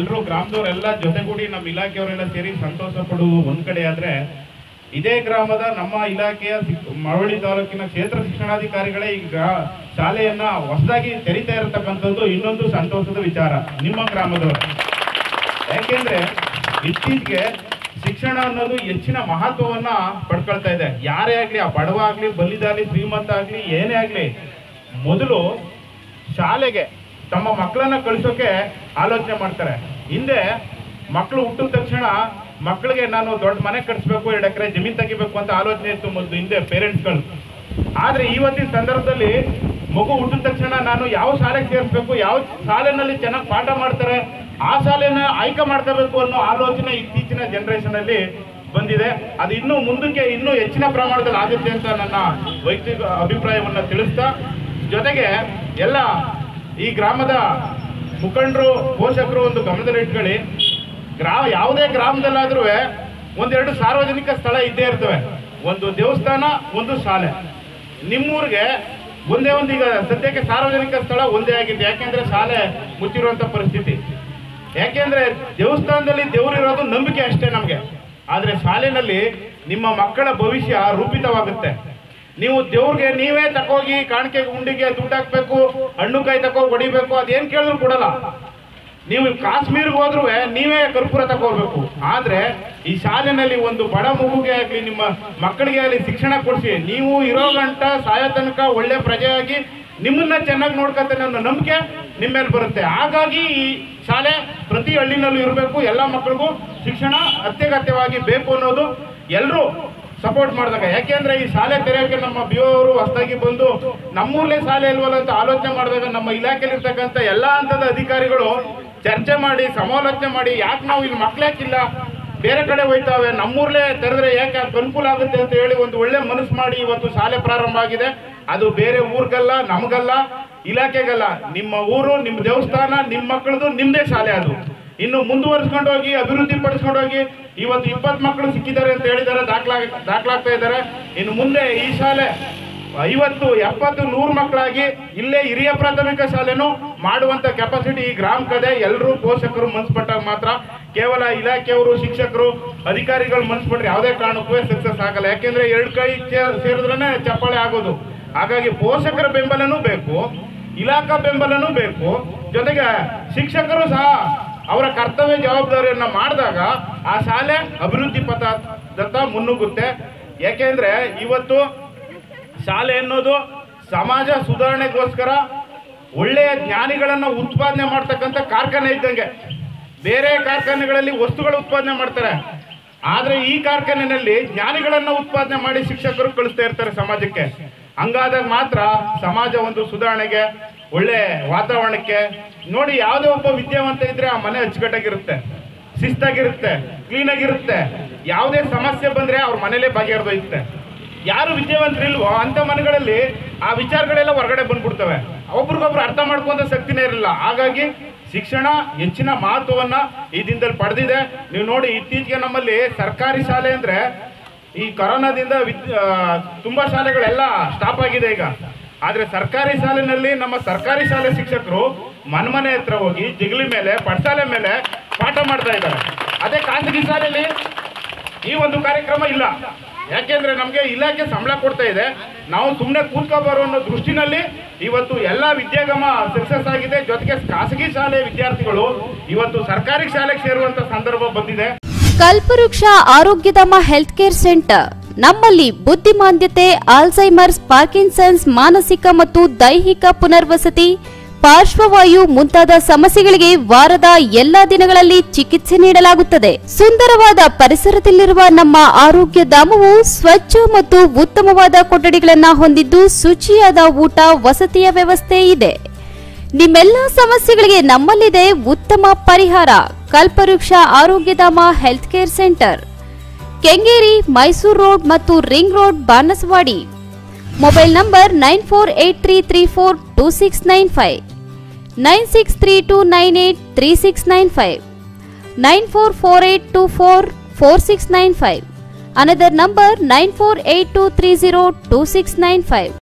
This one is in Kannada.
ಎಲ್ಲರೂ ಗ್ರಾಮದವರೆಲ್ಲ ಜೊತೆಗೂಡಿ ನಮ್ಮ ಇಲಾಖೆಯವರೆಲ್ಲ ಸೇರಿ ಸಂತೋಷ ಪಡುವುದು ಒಂದ್ ಕಡೆ ಆದ್ರೆ ಇದೇ ಗ್ರಾಮದ ನಮ್ಮ ಇಲಾಖೆಯ ಸಿಕ್- ಮಳವಳ್ಳಿ ತಾಲೂಕಿನ ಕ್ಷೇತ್ರ ಶಿಕ್ಷಣಾಧಿಕಾರಿಗಳೇ ಈ ಗ್ರಾ- ಶಾಲೆಯನ್ನ ಹೊಸದಾಗಿ ತೆರಿತಾ ಇರತಕ್ಕಂಥದ್ದು ಇನ್ನೊಂದು ಸಂತೋಷದ ವಿಚಾರ ನಿಮ್ಮ ಗ್ರಾಮದವರು ಯಾಕೆಂದ್ರೆ ಇತ್ತೀಚೆಗೆ ಶಿಕ್ಷಣ ಅನ್ನೋದು ಹೆಚ್ಚಿನ ಮಹತ್ವವನ್ನ ಪಡ್ಕೊಳ್ತಾ ಇದೆ ಯಾರೇ ಆಗ್ಲಿ ಆ ಬಡವ ಆಗ್ಲಿ ಬಲ್ಲಿದಾಗ್ಲಿ ಶ್ರೀಮಂತ ಆಗ್ಲಿ ಏನೇ ಆಗ್ಲಿ ಮೊದಲು ಶಾಲೆಗೆ ತಮ್ಮ ಮಕ್ಕಳನ್ನ ಕಳಿಸೋಕೆ ಆಲೋಚನೆ ಮಾಡ್ತಾರೆ ಹಿಂದೆ ಮಕ್ಕಳು ಹುಟ್ಟಿದ ತಕ್ಷಣ ಮಕ್ಕಳಿಗೆ ನಾನು ದೊಡ್ಡ ಮನೆ ಕಟ್ಸ್ಬೇಕು ಎರಡು ಎಕರೆ ಜಮೀನ್ ತೆಗಿಬೇಕು ಅಂತ ಆಲೋಚನೆ ಇತ್ತು ಮೊದಲು ಹಿಂದೆ ಪೇರೆಂಟ್ಸ್ಗಳು ಆದ್ರೆ ಇವತ್ತಿನ ಸಂದರ್ಭದಲ್ಲಿ ಮಗು ಹುಟ್ಟಿದ ತಕ್ಷಣ ನಾನು ಯಾವ ಶಾಲೆಗೆ ಸೇರಿಸ್ಬೇಕು ಯಾವ ಶಾಲೆನಲ್ಲಿ ಚೆನ್ನಾಗಿ ಪಾಠ ಮಾಡ್ತಾರೆ ಆ ಶಾಲೆನ ಆಯ್ಕೆ ಮಾಡ್ಕೋಬೇಕು ಅನ್ನೋ ಆಲೋಚನೆ ಇತ್ತೀಚಿನ ಜನರೇಷನ್ ಅಲ್ಲಿ ಬಂದಿದೆ ಅದು ಇನ್ನೂ ಮುಂದಕ್ಕೆ ಇನ್ನೂ ಹೆಚ್ಚಿನ ಪ್ರಮಾಣದಲ್ಲಿ ಆಗುತ್ತೆ ಅಂತ ನನ್ನ ವೈಯಕ್ತಿಕ ಅಭಿಪ್ರಾಯವನ್ನ ತಿಳಿಸ್ತಾ ಜೊತೆಗೆ ಎಲ್ಲ ಈ ಗ್ರಾಮದ ಮುಖಂಡರು ಪೋಷಕರು ಒಂದು ಗಮನದಲ್ಲಿ ಇಟ್ಕೊಳ್ಳಿ ಗ್ರಾ ಯಾವುದೇ ಗ್ರಾಮದಲ್ಲಾದ್ರೂ ಒಂದೆರಡು ಸಾರ್ವಜನಿಕ ಸ್ಥಳ ಇದ್ದೇ ಇರ್ತವೆ ಒಂದು ದೇವಸ್ಥಾನ ಒಂದು ಶಾಲೆ ನಿಮ್ಮೂರಿಗೆ ಒಂದೇ ಒಂದು ಈಗ ಸದ್ಯಕ್ಕೆ ಸಾರ್ವಜನಿಕ ಸ್ಥಳ ಒಂದೇ ಆಗಿದೆ ಯಾಕೆಂದ್ರೆ ಶಾಲೆ ಮುಚ್ಚಿರುವಂತ ಪರಿಸ್ಥಿತಿ ಯಾಕೆಂದ್ರೆ ದೇವಸ್ಥಾನದಲ್ಲಿ ದೇವರಿರೋದು ನಂಬಿಕೆ ಅಷ್ಟೇ ನಮಗೆ ಆದ್ರೆ ಶಾಲೆನಲ್ಲಿ ನಿಮ್ಮ ಮಕ್ಕಳ ಭವಿಷ್ಯ ರೂಪಿತವಾಗುತ್ತೆ ನೀವು ದೇವ್ರಿಗೆ ನೀವೇ ತಕೋಗಿ ಕಾಣಿಕೆ ಉಂಡಿಗೆ ದುಡ್ಡು ಹಾಕ್ಬೇಕು ಹಣ್ಣು ಕಾಯಿ ತಕೋ ಹೊಡಿಬೇಕು ಅದೇನ್ ಕೇಳಿದ್ರು ಕೊಡಲ್ಲ ನೀವು ಕಾಶ್ಮೀರ್ಗೆ ಹೋದ್ರೂ ನೀವೇ ಕರ್ಪೂರ ತಗೋಬೇಕು ಆದ್ರೆ ಈ ಶಾಲೆನಲ್ಲಿ ಒಂದು ಬಡ ಮಗುಗೆ ಆಗಲಿ ನಿಮ್ಮ ಮಕ್ಕಳಿಗೆ ಆಗಲಿ ಶಿಕ್ಷಣ ಕೊಡಿಸಿ ನೀವು ಇರೋ ಗಂಟ ಸಾಯೋ ತನಕ ಒಳ್ಳೆ ಪ್ರಜೆಯಾಗಿ ನಿಮ್ಮನ್ನ ಚೆನ್ನಾಗಿ ನೋಡ್ಕೊತಾನೆ ಅನ್ನೋ ನಂಬಿಕೆ ನಿಮ್ಮ ಮೇಲೆ ಬರುತ್ತೆ ಹಾಗಾಗಿ ಈ ಶಾಲೆ ಪ್ರತಿ ಹಳ್ಳಿನಲ್ಲೂ ಇರಬೇಕು ಎಲ್ಲ ಮಕ್ಕಳಿಗೂ ಶಿಕ್ಷಣ ಅತ್ಯಗತ್ಯವಾಗಿ ಬೇಕು ಅನ್ನೋದು ಎಲ್ಲರೂ ಸಪೋರ್ಟ್ ಮಾಡಿದಾಗ ಯಾಕೆಂದ್ರೆ ಈ ಶಾಲೆ ತೆರೆಯೋಕೆ ನಮ್ಮ ಬಿ ಅವರು ಹೊಸದಾಗಿ ಬಂದು ನಮ್ಮೂರ್ಲೇ ಶಾಲೆ ಇಲ್ವಲ್ಲ ಅಂತ ಆಲೋಚನೆ ಮಾಡಿದಾಗ ನಮ್ಮ ಇಲಾಖೆಯಲ್ಲಿ ಇರ್ತಕ್ಕಂಥ ಎಲ್ಲಾ ಹಂತದ ಅಧಿಕಾರಿಗಳು ಚರ್ಚೆ ಮಾಡಿ ಸಮಾಲೋಚನೆ ಮಾಡಿ ಯಾಕೆ ನಾವು ಇಲ್ಲಿ ಮಕ್ಳ್ಯಾಕಿಲ್ಲ ಬೇರೆ ಕಡೆ ಹೋಯ್ತಾವೆ ನಮ್ಮೂರ್ಲೇ ತೆರೆದ್ರೆ ಯಾಕೆ ಅದು ಅನುಕೂಲ ಆಗುತ್ತೆ ಅಂತ ಹೇಳಿ ಒಂದು ಒಳ್ಳೆ ಮನಸ್ಸು ಮಾಡಿ ಇವತ್ತು ಶಾಲೆ ಪ್ರಾರಂಭ ಆಗಿದೆ ಅದು ಬೇರೆ ಊರ್ಗಲ್ಲ ನಮಗಲ್ಲ ಇಲಾಖೆಗಲ್ಲ ನಿಮ್ಮ ಊರು ನಿಮ್ಮ ದೇವಸ್ಥಾನ ನಿಮ್ಮ ಮಕ್ಕಳದು ನಿಮ್ಮದೇ ಶಾಲೆ ಅದು ಇನ್ನು ಮುಂದುವರಿಸ್ಕೊಂಡು ಹೋಗಿ ಅಭಿವೃದ್ಧಿ ಪಡಿಸ್ಕೊಂಡು ಹೋಗಿ ಇವತ್ತು ಇಪ್ಪತ್ತು ಮಕ್ಕಳು ಸಿಕ್ಕಿದ್ದಾರೆ ಅಂತ ಹೇಳಿದ್ದಾರೆ ದಾಖಲಾ ದಾಖಲಾಗ್ತಾ ಇದ್ದಾರೆ ಇನ್ನು ಮುಂದೆ ಈ ಶಾಲೆ ಐವತ್ತು ಎಪ್ಪತ್ತು ನೂರು ಮಕ್ಕಳಾಗಿ ಇಲ್ಲೇ ಹಿರಿಯ ಪ್ರಾಥಮಿಕ ಶಾಲೆನೂ ಮಾಡುವಂತ ಕೆಪಾಸಿಟಿ ಈ ಗ್ರಾಮಕ್ಕದೆ ಎಲ್ಲರೂ ಪೋಷಕರು ಮನ್ಸ್ಪಟ್ಟಾಗ ಮಾತ್ರ ಕೇವಲ ಇಲಾಖೆಯವರು ಶಿಕ್ಷಕರು ಅಧಿಕಾರಿಗಳು ಮನ್ಸ್ಪಟ್ರೆ ಯಾವುದೇ ಕಾರಣಕ್ಕೂ ಸಕ್ಸಸ್ ಆಗಲ್ಲ ಯಾಕೆಂದ್ರೆ ಎರಡು ಕೈ ಚೇ- ಸೇರಿದ್ರೇನೆ ಚಪ್ಪಾಳೆ ಆಗೋದು ಹಾಗಾಗಿ ಪೋಷಕರ ಬೆಂಬಲನೂ ಬೇಕು ಇಲಾಖಾ ಬೆಂಬಲನೂ ಬೇಕು ಜೊತೆಗೆ ಶಿಕ್ಷಕರು ಸಹ ಅವರ ಕರ್ತವ್ಯ ಜವಾಬ್ದಾರಿಯನ್ನ ಮಾಡಿದಾಗ ಆ ಶಾಲೆ ಅಭಿವೃದ್ಧಿ ಪಥದತ್ತ ಮುನ್ನುಗ್ಗುತ್ತೆ ಯಾಕೆಂದ್ರೆ ಇವತ್ತು ಶಾಲೆ ಅನ್ನೋದು ಸಮಾಜ ಸುಧಾರಣೆಗೋಸ್ಕರ ಒಳ್ಳೆಯ ಜ್ಞಾನಿಗಳನ್ನ ಉತ್ಪಾದನೆ ಮಾಡ್ತಕ್ಕಂಥ ಕಾರ್ಖಾನೆ ಇದ್ದಂಗೆ ಬೇರೆ ಕಾರ್ಖಾನೆಗಳಲ್ಲಿ ವಸ್ತುಗಳು ಉತ್ಪಾದನೆ ಮಾಡ್ತಾರೆ ಆದ್ರೆ ಈ ಕಾರ್ಖಾನೆಯಲ್ಲಿ ಜ್ಞಾನಿಗಳನ್ನ ಉತ್ಪಾದನೆ ಮಾಡಿ ಶಿಕ್ಷಕರು ಕಳಿಸ್ತಾ ಇರ್ತಾರೆ ಸಮಾಜಕ್ಕೆ ಹಂಗಾದಾಗ ಮಾತ್ರ ಸಮಾಜ ಒಂದು ಸುಧಾರಣೆಗೆ ಒಳ್ಳೆ ವಾತಾವರಣಕ್ಕೆ ನೋಡಿ ಯಾವುದೇ ಒಬ್ಬ ವಿದ್ಯಾವಂತ ಇದ್ರೆ ಆ ಮನೆ ಅಚ್ಚುಕಟ್ಟಾಗಿರುತ್ತೆ ಶಿಸ್ತಾಗಿರುತ್ತೆ ಕ್ಲೀನ್ ಆಗಿರುತ್ತೆ ಯಾವುದೇ ಸಮಸ್ಯೆ ಬಂದ್ರೆ ಅವ್ರ ಮನೇಲೆ ಬಗೆಹರಿದೋಯ್ತೆ ಯಾರು ವಿದ್ಯಾವಂತರಿಲ್ವೋ ಅಂತ ಮನೆಗಳಲ್ಲಿ ಆ ವಿಚಾರಗಳೆಲ್ಲ ಹೊರಗಡೆ ಬಂದ್ಬಿಡ್ತವೆ ಒಬ್ರಿಗೊಬ್ರು ಅರ್ಥ ಮಾಡ್ಕೊಂತ ಶಕ್ತಿನೇ ಇರಲಿಲ್ಲ ಹಾಗಾಗಿ ಶಿಕ್ಷಣ ಹೆಚ್ಚಿನ ಮಹತ್ವವನ್ನ ಈ ದಿನದಲ್ಲಿ ಪಡೆದಿದೆ ನೀವು ನೋಡಿ ಇತ್ತೀಚೆಗೆ ನಮ್ಮಲ್ಲಿ ಸರ್ಕಾರಿ ಶಾಲೆ ಅಂದ್ರೆ ಈ ಕೊರೋನಾದಿಂದ ವಿದ್ ಆ, ತುಂಬಾ ಶಾಲೆಗಳೆಲ್ಲ ಸ್ಟಾಪ್ ಆಗಿದೆ ಈಗ ಆದ್ರೆ ಸರ್ಕಾರಿ ಶಾಲೆನಲ್ಲಿ ನಮ್ಮ ಸರ್ಕಾರಿ ಶಾಲೆ ಶಿಕ್ಷಕರು ಮನ್ಮನೆ ಹತ್ರ ಹೋಗಿ ಜಿಗಲಿ ಮೇಲೆ ಪಡ್ಸಾಲೆ ಮೇಲೆ ಪಾಠ ಮಾಡ್ತಾ ಇದ್ದಾರೆ ಅದೇ ಖಾಸಗಿ ಶಾಲೆಯಲ್ಲಿ ಈ ಒಂದು ಕಾರ್ಯಕ್ರಮ ಇಲ್ಲ ಯಾಕೆಂದ್ರೆ ನಮಗೆ ಇಲಾಖೆ ಸಂಬಳ ಕೊಡ್ತಾ ಇದೆ ನಾವು ಸುಮ್ಮನೆ ಕೂತ್ಕೋಬಾರೋ ಅನ್ನೋ ದೃಷ್ಟಿನಲ್ಲಿ ಇವತ್ತು ಎಲ್ಲ ವಿದ್ಯಾಗಮ ಸಕ್ಸಸ್ ಆಗಿದೆ ಜೊತೆಗೆ ಖಾಸಗಿ ಶಾಲೆ ವಿದ್ಯಾರ್ಥಿಗಳು ಇವತ್ತು ಸರ್ಕಾರಿ ಶಾಲೆಗೆ ಸೇರುವಂತ ಸಂದರ್ಭ ಬಂದಿದೆ ಕಲ್ಪವೃಕ್ಷ ಆರೋಗ್ಯಧಾಮ ಹೆಲ್ತ್ ಕೇರ್ ಸೆಂಟರ್ ನಮ್ಮಲ್ಲಿ ಬುದ್ಧಿಮಾಂದ್ಯತೆ ಆಲ್ಝೈಮರ್ಸ್ ಪಾರ್ಕಿನ್ಸನ್ಸ್ ಮಾನಸಿಕ ಮತ್ತು ದೈಹಿಕ ಪುನರ್ವಸತಿ ಪಾರ್ಶ್ವವಾಯು ಮುಂತಾದ ಸಮಸ್ಯೆಗಳಿಗೆ ವಾರದ ಎಲ್ಲಾ ದಿನಗಳಲ್ಲಿ ಚಿಕಿತ್ಸೆ ನೀಡಲಾಗುತ್ತದೆ ಸುಂದರವಾದ ಪರಿಸರದಲ್ಲಿರುವ ನಮ್ಮ ಆರೋಗ್ಯ ಧಾಮವು ಸ್ವಚ್ಛ ಮತ್ತು ಉತ್ತಮವಾದ ಕೊಠಡಿಗಳನ್ನ ಹೊಂದಿದ್ದು ಶುಚಿಯಾದ ಊಟ ವಸತಿಯ ವ್ಯವಸ್ಥೆ ಇದೆ ನಿಮ್ಮೆಲ್ಲ ಸಮಸ್ಯೆಗಳಿಗೆ ನಮ್ಮಲ್ಲಿದೆ ಉತ್ತಮ ಪರಿಹಾರ Kalpavriksha Arogyadhama health care centre Kengeri Mysuru road ಮತ್ತು ring road Banaswadi mobile number nine four eight three three four two six nine five nine six three two nine eight three six nine five nine four four eight two four four six nine five another number nine four eight two three zero two six nine five